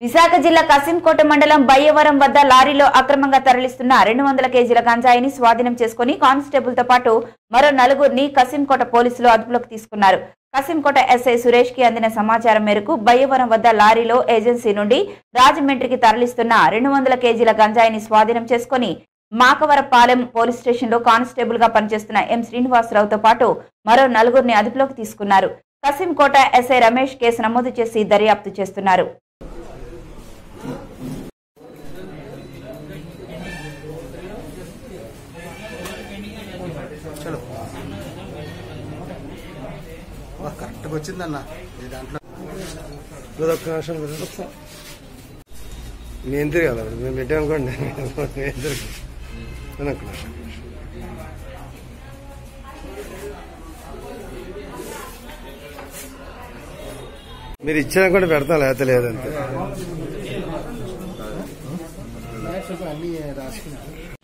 విశాఖ జిల్లా కసింకోట మండలం బయ్యవరం వద్ద లారీలో అక్రమంగా తరలిస్తున్న రెండు వందల కేజీల గంజాయిని స్వాధీనం చేసుకుని కానిస్టేబుల్ తో పాటు మరో నలుగురిని కసింకోట పోలీసులు అదుపులోకి తీసుకున్నారు కసింకోట ఎస్ఐ సురేష్ కి అందిన సమాచారం మేరకు బయ్యవరం వద్ద లారీలో ఏజెన్సీ నుండి రాజమండ్రికి తరలిస్తున్న రెండు వందల కేజీల గంజాయిని స్వాధీనం చేసుకుని మాకవరపాలెం పోలీస్ స్టేషన్ లో కానిస్టేబుల్ గా పనిచేస్తున్న ఎం శ్రీనివాసరావుతో పాటు మరో నలుగురిని అదుపులోకి తీసుకున్నారు కసింకోట ఎస్ఐ రమేష్ కేసు నమోదు చేసి దర్యాప్తు చేస్తున్నారు చలో వా, కరెక్ట్గా వచ్చిందన్న ఈ దాంట్లో ఒక్క నిమిషం బ్రదర్. మీ ఎందుకు కదా మేము పెట్టామనుకోండి మీ ఎందుకు ఒక్క నిమిషం. మీరు ఇచ్చినా కూడా పెడతాం లేకపోతే లేదంతే అన్ని రాసుకున్నాను